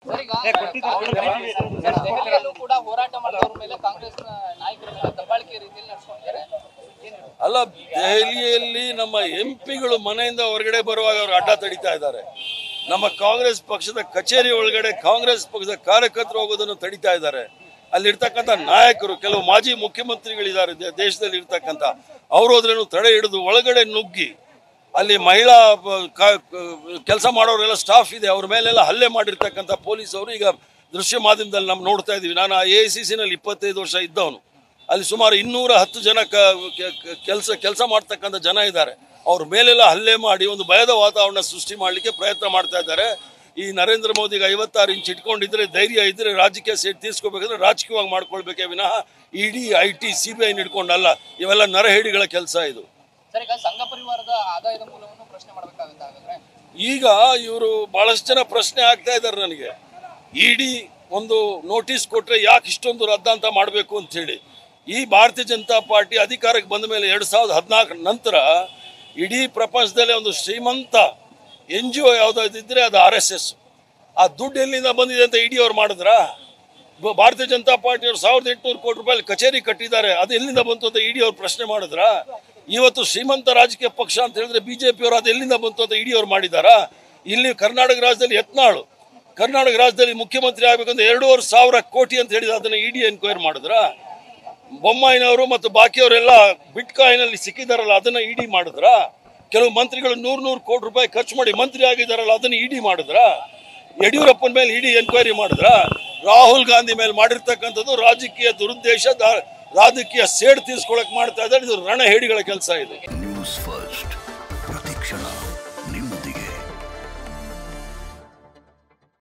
Sir, ಈಗ sir, ದೆಹಲಿಯಲ್ಲೂ ಕೂಡ ಹೋರಾಟ ಮಾಡಿದವ್ರ ಮೇಲೆ ಕಾಂಗ್ರೆಸ್ ನಾಯಕರ ಮೇಲೆ ದಬ್ಬಾಳಿಕೆ ರೀತಿಯಲ್ಲಿ ನಡೆಸ್ಕೊಂಡಿದ್ದಾರೆ ಏನ್ ಹೇಳ್ತೀರಾ? ಅಲ್ಲ ದೆಹಲಿಯಲ್ಲಿ ನಮ್ಮ ಎಂ ಪಿಗಳು ಮನೆಯಿಂದ ಹೊರಗಡೆ ಬರುವಾಗ ಅವರು ಅಡ್ಡ ತಡಿತಾ ಇದ್ದಾರೆ ನಮ್ಮ ಕಾಂಗ್ರೆಸ್ ಪಕ್ಷದ ಕಚೇರಿ ಒಳಗಡೆ ಕಾಂಗ್ರೆಸ್ ಪಕ್ಷದ ಕಾರ್ಯಕರ್ತರು ಹೋಗೋದನ್ನು ತಡಿತಾ ಇದ್ದಾರೆ ಅಲ್ಲಿರ್ತಕ್ಕಂಥ ನಾಯಕರು ಕೆಲವು ಮಾಜಿ ಮುಖ್ಯಮಂತ್ರಿಗಳಿದ್ದಾರೆ ದೇ- ದೇಶದಲ್ಲಿ ಇರ್ತಕ್ಕಂಥ ಅವರು ಹೋದ್ರೇನು ತಡೆ ಹಿಡಿದು ಒಳಗಡೆ ನುಗ್ಗಿ ಅಲ್ಲಿ ಮಹಿಳಾ ಕೆಲಸ ಮಾಡೋರೆಲ್ಲ ಸ್ಟಾಫ್ ಇದೆ ಅವ್ರ ಮೇಲೆಲ್ಲ ಹಲ್ಲೆ ಮಾಡಿರ್ತಕ್ಕಂಥ ಪೊಲೀಸ್ ಅವರು ಈಗ ದೃಶ್ಯ ಮಾಧ್ಯಮದಲ್ಲಿ ನಾವು ನೋಡ್ತಾ ಇದೀವಿ ನಾನು ಎ ಐ ಸಿ ಸಿನಲ್ಲಿ ಇಪ್ಪತ್ತೈದು ವರ್ಷ ಇದ್ದವನು ಅಲ್ಲಿ ಸುಮಾರು ಇನ್ನೂರ ಹತ್ತು ಜನ ಕೆಲಸ ಕೆಲಸ ಮಾಡ್ತಕ್ಕಂಥ ಜನ ಇದ್ದಾರೆ ಅವ್ರ ಮೇಲೆಲ್ಲ ಹಲ್ಲೆ ಮಾಡಿ ಒಂದು ಭಯದ ವಾತಾವರಣ ಸೃಷ್ಟಿ ಮಾಡಲಿಕ್ಕೆ ಪ್ರಯತ್ನ ಮಾಡ್ತಾ ಇದ್ದಾರೆ ಈ ನರೇಂದ್ರ ಮೋದಿಗೆ ಐವತ್ತಾರು ಇಂಚ್ ಇಟ್ಕೊಂಡಿದ್ರೆ ಧೈರ್ಯ ಇದ್ರೆ ರಾಜಕೀಯ ಸೇಟ್ ತೀರ್ಸ್ಕೋಬೇಕಂದ್ರೆ ರಾಜಕೀಯವಾಗಿ ಮಾಡ್ಕೊಳ್ಬೇಕೇ ವಿನಃ ED I T C B I ಹಿಡ್ಕೊಂಡಲ್ಲ ಇವೆಲ್ಲ ನರಹೇಡಿಗಳ ಕೆಲಸ ಇದು ಸರ್ ಈಗ ಸಂಘ ಪರಿವಾರದ ಆದಾಯದ ಮೂಲವನ್ನು ಪ್ರಶ್ನೆ ಮಾಡ್ಬೇಕಾಗುತ್ತೆ ಹಾಗಾದ್ರೆ ಈಗ ಇವರು ಬಹಳಷ್ಟು ಜನ ಪ್ರಶ್ನೆ ಆಗ್ತಾ ಇದ್ದಾರೆ ನನಗೆ ಇಡಿ ಒಂದು ನೋಟಿಸ್ ಕೊಟ್ರೆ ಯಾಕೆ ಇಷ್ಟೊಂದು ರದ್ದಾಂತ ಮಾಡಬೇಕು ಅಂತ ಹೇಳಿ ಈ ಭಾರತೀಯ ಜನತಾ ಪಾರ್ಟಿ ಅಧಿಕಾರಕ್ಕೆ ಬಂದ ಮೇಲೆ ಎರಡು ಸಾವಿರದ ಹದಿನಾಲ್ಕರ ನಂತರ ಇಡೀ ಪ್ರಪಂಚದಲ್ಲೇ ಒಂದು ಶ್ರೀಮಂತ ಎನ್ ಜಿ ಒ ಯಾವುದಾದಿದ್ರೆ ಅದು ಆರ್ ಎಸ್ ಎಸ್ ಆ ದುಡ್ಡು ಎಲ್ಲಿಂದ ಬಂದಿದೆ ಅಂತ ಇಡಿ ಅವ್ರು ಮಾಡಿದ್ರಾ ಬ- ಭಾರತೀಯ ಜನತಾ ಪಾರ್ಟಿಯವರು ಸಾವಿರದ ಎಂಟುನೂರು ಕೋಟಿ ರೂಪಾಯಿ ಕಚೇರಿ ಕಟ್ಟಿದ್ದಾರೆ ಅದು ಎಲ್ಲಿಂದ ಬಂತು ಅಂತ ಇಡಿ ಅವ್ರು ಪ್ರಶ್ನೆ ಮಾಡಿದ್ರ ಇವತ್ತು ಶ್ರೀಮಂತ ರಾಜಕೀಯ ಪಕ್ಷ ಅಂತ ಹೇಳಿದ್ರೆ ಬಿಜೆಪಿ ಅವರು ಅದು ಎಲ್ಲಿಂದ ಬಂತು ಅಂತ ಇಡಿ ಅವ್ರು ಮಾಡಿದಾರಾ ಇಲ್ಲಿ ಕರ್ನಾಟಕ ರಾಜ್ಯದಲ್ಲಿ ಯತ್ನಾಳು ಕರ್ನಾಟಕ ರಾಜ್ಯದಲ್ಲಿ ಮುಖ್ಯಮಂತ್ರಿ ಆಗ್ಬೇಕಂದ್ರೆ ಎರಡೂವರೆ ಸಾವಿರ ಕೋಟಿ ಅಂತ ಹೇಳಿದ್ರೆ ಅದನ್ನ ಇಡಿ ಎನ್ಕ್ವೈರ್ ಮಾಡಿದ್ರ ಬೊಮ್ಮಾಯಿನವರು ಮತ್ತು ಬಾಕಿಯವರೆಲ್ಲ ಬಿಟ್ಕಾಯಿನಲ್ಲಿ ಸಿಕ್ಕಿದಾರಲ್ಲ ಅದನ್ನ ಇಡಿ ಮಾಡಿದ್ರ ಕೆಲವು ಮಂತ್ರಿಗಳು ನೂರ್ ನೂರು ಕೋಟಿ ರೂಪಾಯಿ ಖರ್ಚು ಮಾಡಿ ಮಂತ್ರಿ ಆಗಿದಾರಲ್ಲ ಅದನ್ನ ಇಡಿ ಮಾಡಿದ್ರ ಯಡಿಯೂರಪ್ಪನ ಮೇಲೆ ಇಡಿ ಎನ್ಕ್ವೈರಿ ಮಾಡಿದ್ರ ರಾಹುಲ್ ಗಾಂಧಿ ಮೇಲೆ ಮಾಡಿರ್ತಕ್ಕಂಥದ್ದು ರಾಜಕೀಯ ದುರುದ್ದೇಶ ದ- ರಾಜಕೀಯ ಸೇಡ್ ತೀರ್ಸ್ಕೊಳಕ್ ಮಾಡ್ತಾ ಇದ್ದಾರೆ ಇದು ರಣಹೇಡಿಗಳ ಕೆಲಸ ಇದು ನ್ಯೂಸ್ ಫಸ್ಟ್